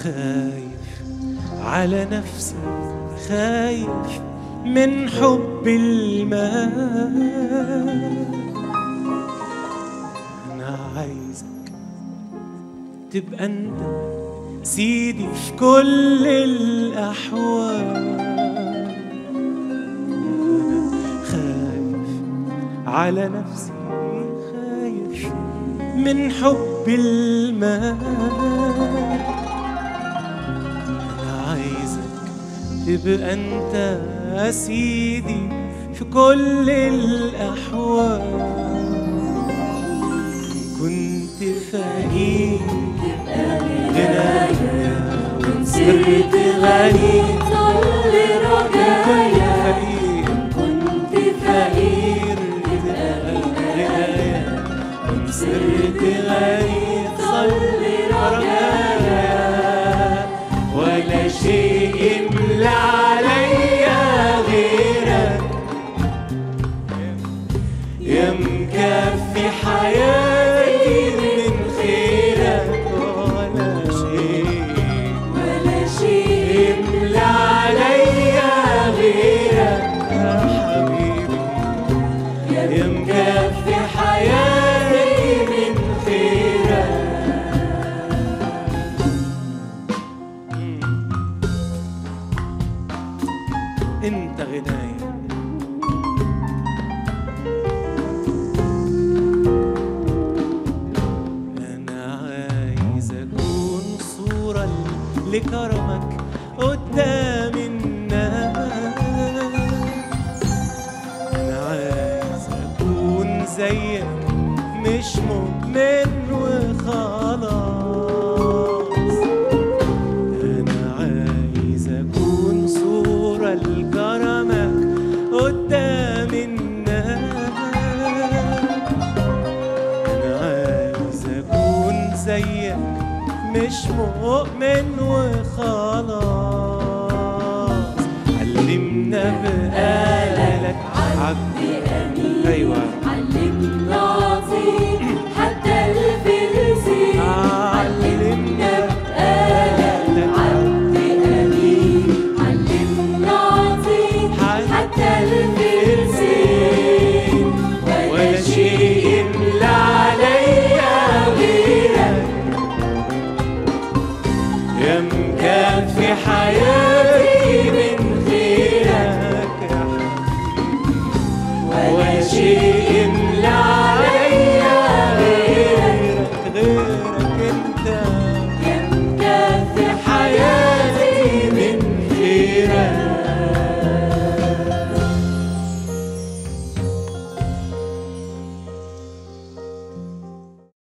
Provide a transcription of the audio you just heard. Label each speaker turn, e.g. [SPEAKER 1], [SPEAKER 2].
[SPEAKER 1] خايف على نفسي خايف من حب المال أنا عايزك تبقى أنت سيدي في كل الأحوال أنا خايف على نفسي خايف من حب المال أنا عايزك تبقى أنت سيدي في كل الأحوال كنت فقير غنايا صرت غني
[SPEAKER 2] ظل رجايا
[SPEAKER 1] فقير
[SPEAKER 2] كنت فقير
[SPEAKER 1] غنايا صرت غني صل رجايا ولا شيء يملى عليا غيرك يا مكفي حياتي من خيرك ولا شيء
[SPEAKER 2] ولا شيء
[SPEAKER 1] يملى عليا غيرك يا حبيبي يا مكفي حياتي من خيرك انت غناية انا عايز اكون صورة لكرمك قدام الناس انا عايز اكون زيك مش مؤمن وخلاص أنا عايز أكون صورة لكرمك قدام الناس أنا عايز أكون زيك مش مؤمن وخلاص علمنا بقالك عبد